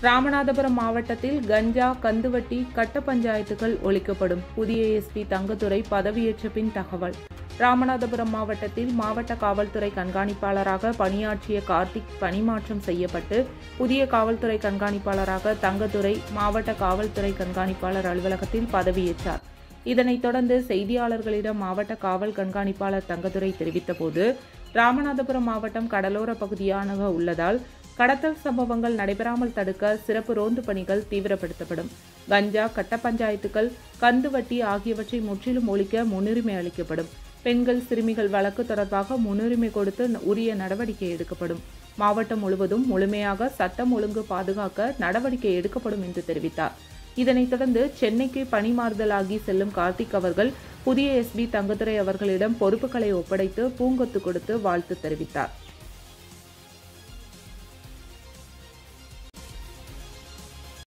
ராமநாதபுரம் மாவட்டத்தில் கஞ்சா கந்துவட்டி கட்ட பஞ்சாயத்துகள் ஒழிக்கப்படும் புதிய எஸ்பி தங்கத்துறை பதவியேற்ற பின் தகவல் ராமநாதபுரம் மாவட்டத்தில் மாவட்ட காவல்துறை கண்காணிப்பாளராக பணியாற்றிய கார்த்திக் பணிமாற்றம் செய்யப்பட்டு புதிய காவல்துறை கண்காணிப்பாளராக தங்கத்துறை மாவட்ட காவல்துறை கண்காணிப்பாளர் அலுவலகத்தில் பதவியேற்றார் இதனைத் தொடர்ந்து செய்தியாளர்களிடம் மாவட்ட காவல் கண்காணிப்பாளர் தங்கத்துரை தெரிவித்தபோது ராமநாதபுரம் மாவட்டம் கடலோர பகுதியாக உள்ளதால் கடத்தல் சம்பவங்கள் நடைபெறாமல் தடுக்க சிறப்பு ரோந்து பணிகள் தீவிரப்படுத்தப்படும் கஞ்சா கட்ட பஞ்சாயத்துகள் கந்துவட்டி ஆகியவற்றை முற்றிலும் ஒழிக்க முன்னுரிமை அளிக்கப்படும் பெண்கள் சிறுமிகள் வழக்கு தொடர்பாக முன்னுரிமை கொடுத்து உரிய நடவடிக்கை எடுக்கப்படும் மாவட்டம் முழுவதும் முழுமையாக சட்டம் ஒழுங்கு பாதுகாக்க நடவடிக்கை எடுக்கப்படும் என்று தெரிவித்தார் இதனைத் தொடர்ந்து சென்னைக்கு பணிமாறுதலாகி செல்லும் கார்த்திக் அவர்கள் புதிய எஸ்பி தங்கத்துரை அவர்களிடம் பொறுப்புகளை ஒப்படைத்து பூங்கொத்து கொடுத்து வாழ்த்து தெரிவித்தார்